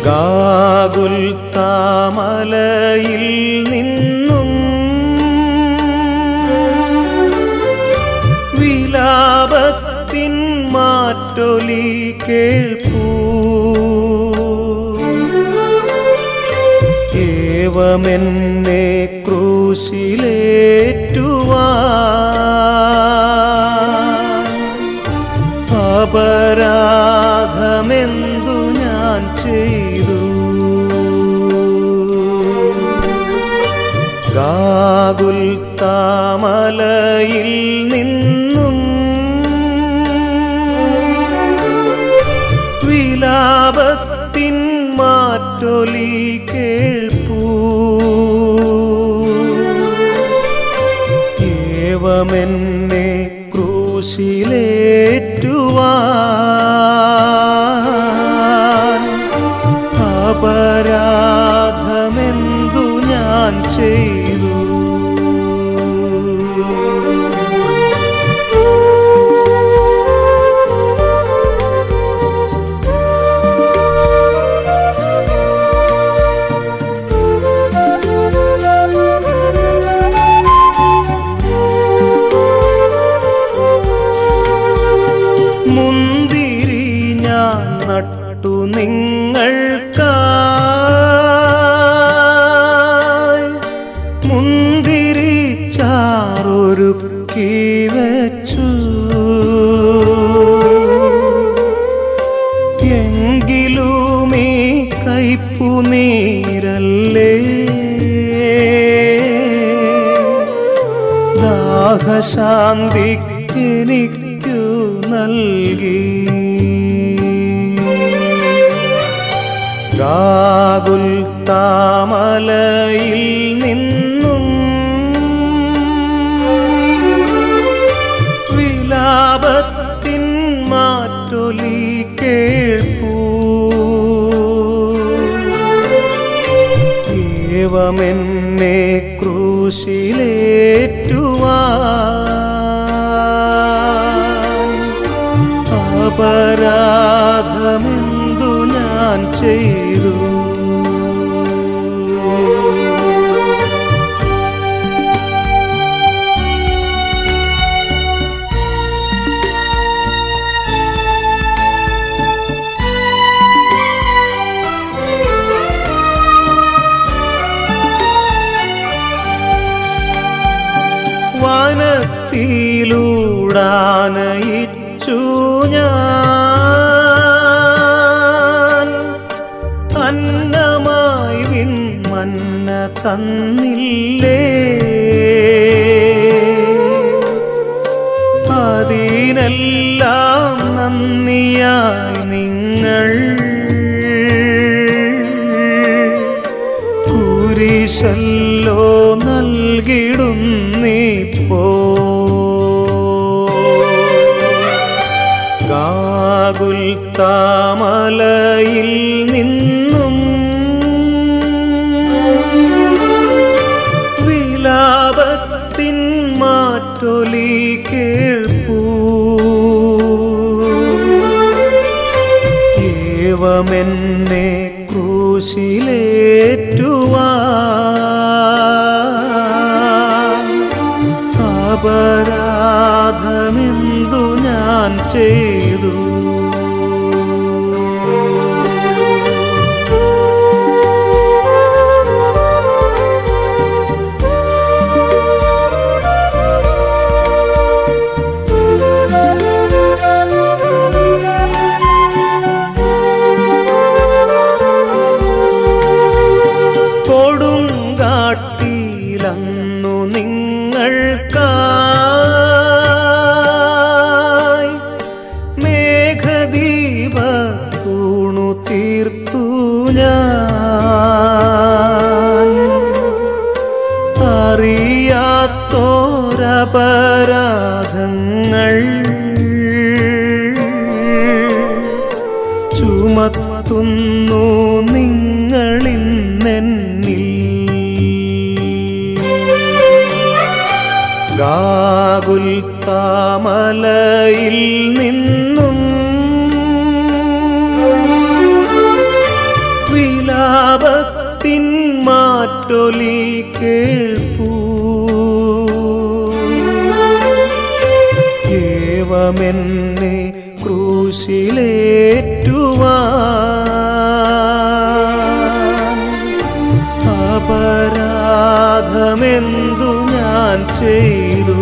ഗാഗുൽ താമലയിൽ നിന്നും വിലാപത്തിൻ മാറ്റൊലി കേൾപ്പൂ ഏവമെന്നെ ക്രൂശിലേറ്റുവാൻ അപരാധമെന്തു ഞാൻ ചെയ്തു ഗാഗുൽ താമലയിൽ നിന്നും വിലാപത്തിൻ മാറ്റൊലി കേൾപ്പൂ ഏവമെന്നെ ക്രൂശിലേറ്റുവാൻ അപരാധമെന്തു ഞാൻ ചെയ്തു മുന്തിരി ഞാൻ നട്ടു നിങ്ങൾക്കായി മുന്തിരി ചാറൊരുക്കി വെച്ചു എങ്കിലുമീ കൈപ്പു നീരല്ലേ ദാഹശാന്തിക്കെനിക്കു നൽകി ഗാഗുൽ താമലയിൽ നിന്നും വിലാപത്തിൻ മാറ്റൊലി കേൾപ്പൂ ഏവമെന്നെ ക്രൂശിലേറ്റുവാൻ അപരാധമെന്തു ഞാൻ ചെയ്തു വനത്തിലൂടാനയിച്ചു ഞാൻ അന്നമായി വിൺമന്ന തന്നില്ലേ അതിനെല്ലാം നന്ദിയായി നിങ്ങൾ കുരിശല്ലോ നൽകിടുന്നിപ്പോ ഗാഗുൽ താമലയിൽ നിന്നും വിലാപത്തിൻ മാറ്റൊലി കേൾപ്പൂ ഏവമെന്നെ ക്രൂശിലേറ്റുവാൻ അപരാധമെന്തു ഞാൻ ചെയ്തു കൊടുങ്കാട്ടിലന്നു നിങ്ങൾക്കായി മേഘദീപ തൂണു തീർത്തു ഞാൻ അറിയാത്തോരപരാധങ്ങൾ ചുമത്തുന്നു നിങ്ങളിന്നെന്നിൽ ഗാഗുൽ താമലയിൽ നിന്നും കേൾപ്പൂ ഏവമെന്നെ ക്രൂശിലേറ്റുവാൻ അപരാധമെന്തു ഞാൻ ചെയ്തു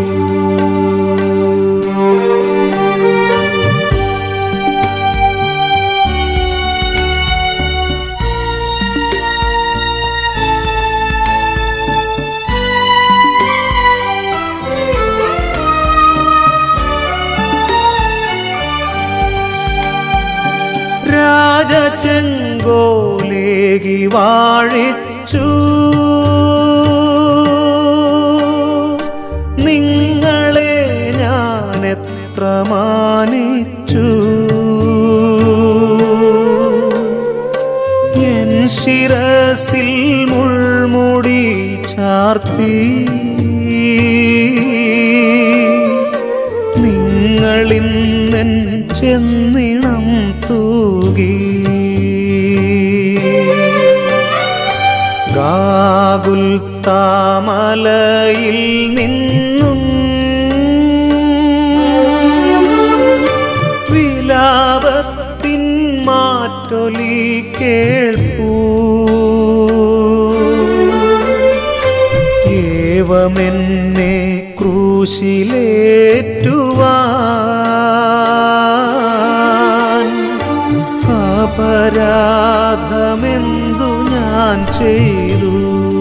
രാജചെങ്കോലേകി വാഴിച്ചു നിങ്ങളെ ഞാൻ എത്ര മാനിച്ചു എൻ ശിരസിൽ മുൾമുടി ചാർത്തി നിങ്ങളിന്നെൻ ചെന്നിണം തൂകി ഗാകുൽ താമലയിൽ നിന്നും വിലാപത്തിൻ മാറ്റൊലി കേൾപ്പൂ ഏവമെന്നെ ക്രൂശിലേറ്റുവാൻ അപരാധമെന്തു ഞാൻ ചെയ്തു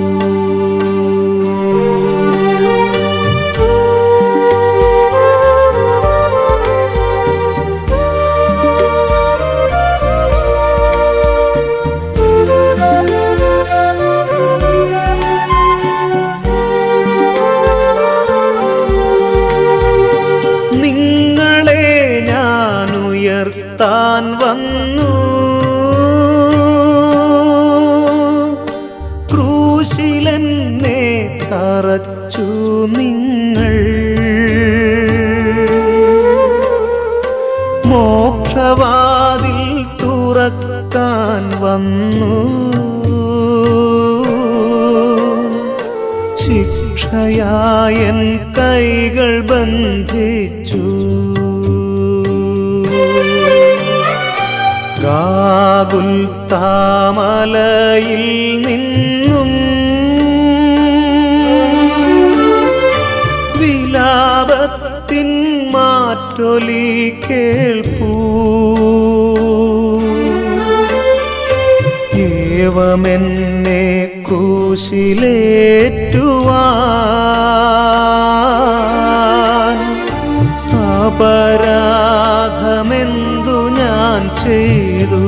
നിങ്ങളെ ഞാൻ ഉയർത്താൻ വന്നു ക്രൂശിലെന്നെ തറച്ചു നിങ്ങൾ മോക്ഷവാതിൽ തുറക്കാൻ വന്നു ശിക്ഷയായൻ കൈകൾ ബന്ധിച്ചു ഗാകുൽ താമലയിൽ നിന്നും വിലാപത്തിൻ മാറ്റൊലി കേൾപ്പൂ ഏവമെന്നെ ക്രൂശിലേറ്റുവാൻ അപരാധമെന്തു ഞാൻ ചെയ്തു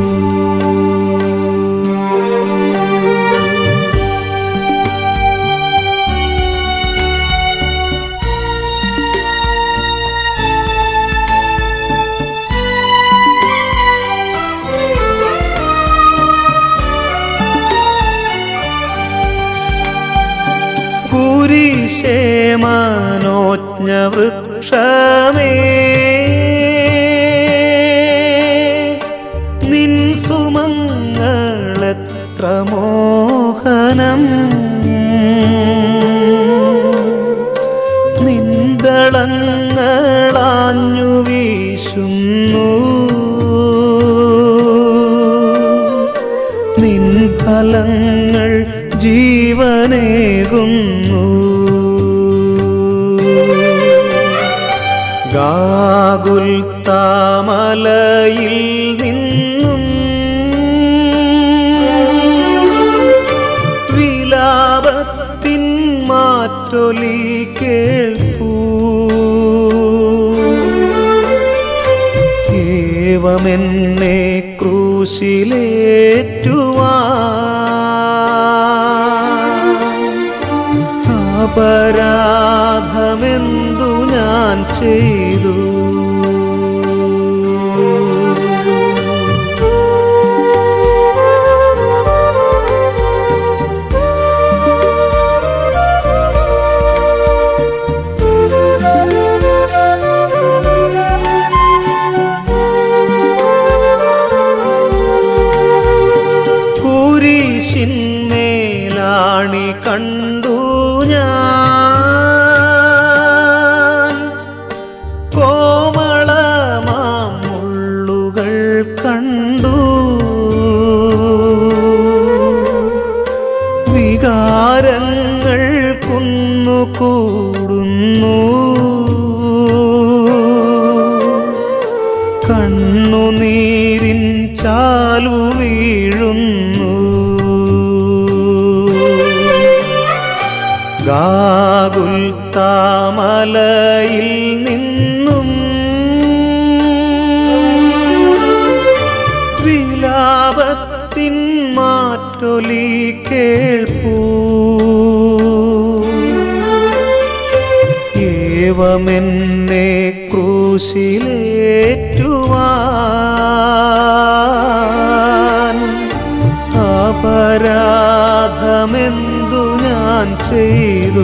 കുരിശേ മനോജ്ഞ വൃക്ഷമേ നിൻ സുമങ്ങളെത്ര മോഹനം നിന്ദളങ്ങളാഞ്ഞു വീശുന്നു നിൻ ഫലങ്ങൾ ജീവനേകുന്നു ഗാകുൽ താമലയിൽ നിന്നും വിലാപത്തിൻ മാറ്റൊലി കേൾപ്പൂ ഏവമെന്നെ ക്രൂശിലേറ്റുവാൻ അപരാധമെന്തു ഞാൻ ചെയ്തു കുരിശിന്മേലാണി കണ്ടു നാളുകൾ കണ്ടു വികാരങ്ങൾ കുന്നുകൂടുന്നു കണ്ണുനീരിൻ ചാലു വീഴുന്നു ഗാകുൽ താമലയിൽ നിന്നും വിലാപത്തിൻ മാറ്റൊലി കേൾപ്പൂ ഏവമെന്നെ ക്രൂശിലേറ്റുവാൻ അപരാധമെന്തു ഞാൻ ചെയ്തു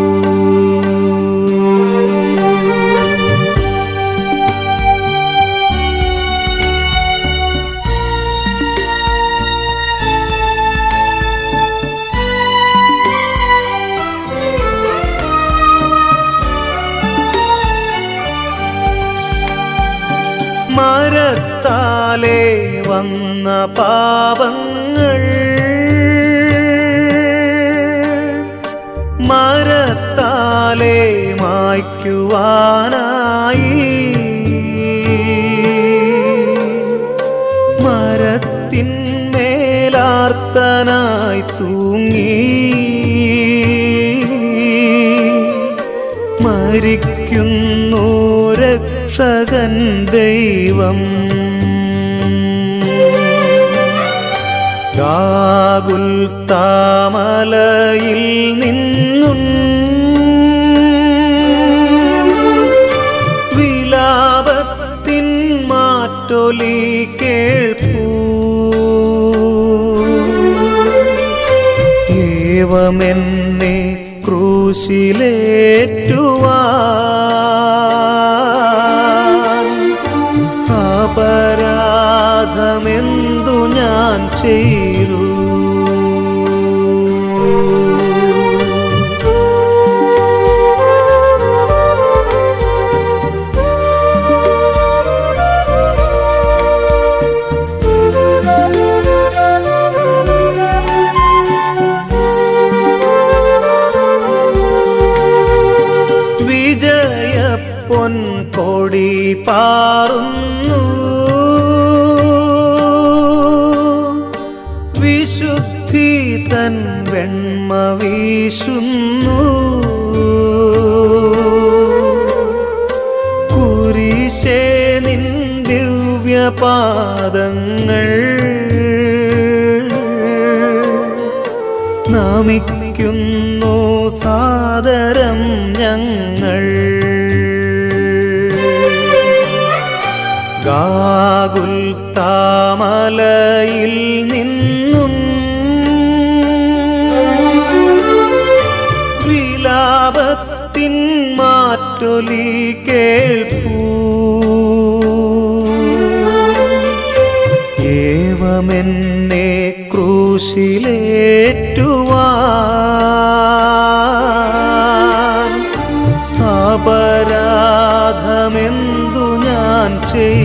മരത്താലേ വന്ന പാപങ്ങൾ മരത്താലേ മായ്ക്കുവാനായി മരത്തിന്മേലാർത്തനായി തൂങ്ങി മരിക്കുന്നു രക്ഷകൻ ദൈവം ഗാകുൽ താമലയിൽ നിന്നും വിലാപത്തിൻ മാറ്റൊലി കേൾപ്പൂ ഏവമെന്നെ ക്രൂശിലേറ്റുവാൻ അപരാധമെന്തു ഞാൻ ചെയ്തു വിജയ പൊൻകൊടി പാറുന്നു വിശുദ്ധി തൻ വെണ്മ വീശുന്നു കുരിശേ നിൻ ദിവ്യപാദങ്ങൾ നമിക്കുന്നു സാദരം ഞങ്ങൾ ഗാകുൽ താമലയിൽ നിന്നും വിലാപത്തിൻ മാറ്റൊലി കേൾപ്പൂ ഏവമെന്നെ ക്രൂശിലേറ്റുവാൻ അപരാധമെന്തു ഞാൻ ചെയ്തു